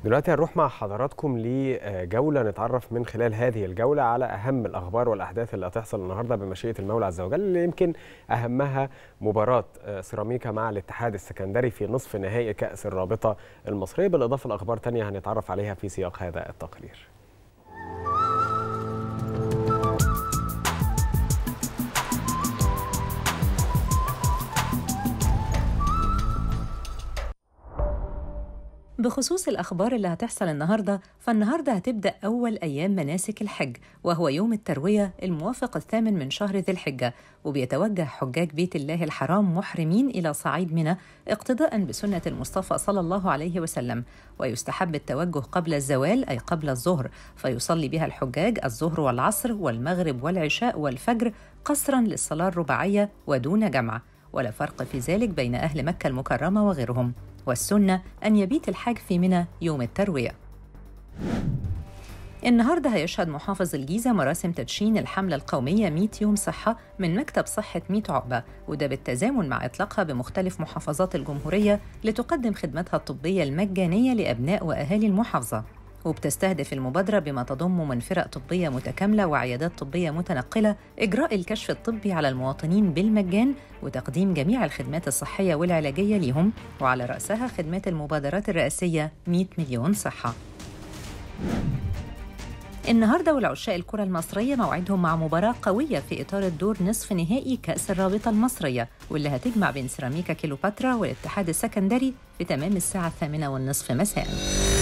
دلوقتي هنروح مع حضراتكم لجولة نتعرف من خلال هذه الجولة على أهم الأخبار والأحداث اللي هتحصل النهاردة بمشيئة المولى عز وجل اللي يمكن أهمها مباراة سيراميكا مع الاتحاد السكندري في نصف نهائي كأس الرابطة المصرية بالإضافة لأخبار تانية هنتعرف عليها في سياق هذا التقرير بخصوص الأخبار اللي هتحصل النهاردة فالنهاردة هتبدأ أول أيام مناسك الحج وهو يوم التروية الموافق الثامن من شهر ذي الحجة وبيتوجه حجاج بيت الله الحرام محرمين إلى صعيد منى اقتداء بسنة المصطفى صلى الله عليه وسلم ويستحب التوجه قبل الزوال أي قبل الظهر فيصلي بها الحجاج الظهر والعصر والمغرب والعشاء والفجر قصرا للصلاة الرباعية ودون جمع ولا فرق في ذلك بين أهل مكة المكرمة وغيرهم والسنة أن يبيت الحاج في منى يوم التروية النهارده هيشهد محافظ الجيزة مراسم تدشين الحملة القومية 100 يوم صحة من مكتب صحة 100 عقبة وده بالتزامن مع إطلاقها بمختلف محافظات الجمهورية لتقدم خدماتها الطبية المجانية لأبناء وأهالي المحافظة وبتستهدف المبادرة بما تضم من فرق طبية متكاملة وعيادات طبية متنقلة إجراء الكشف الطبي على المواطنين بالمجان وتقديم جميع الخدمات الصحية والعلاجية لهم وعلى رأسها خدمات المبادرات الرئاسية 100 مليون صحة النهارده والعشاء الكرة المصرية موعدهم مع مباراة قوية في إطار الدور نصف نهائي كأس الرابطة المصرية واللي هتجمع بين سيراميكا كيلوباترا والاتحاد السكندري في تمام الساعة الثامنة والنصف مساءً.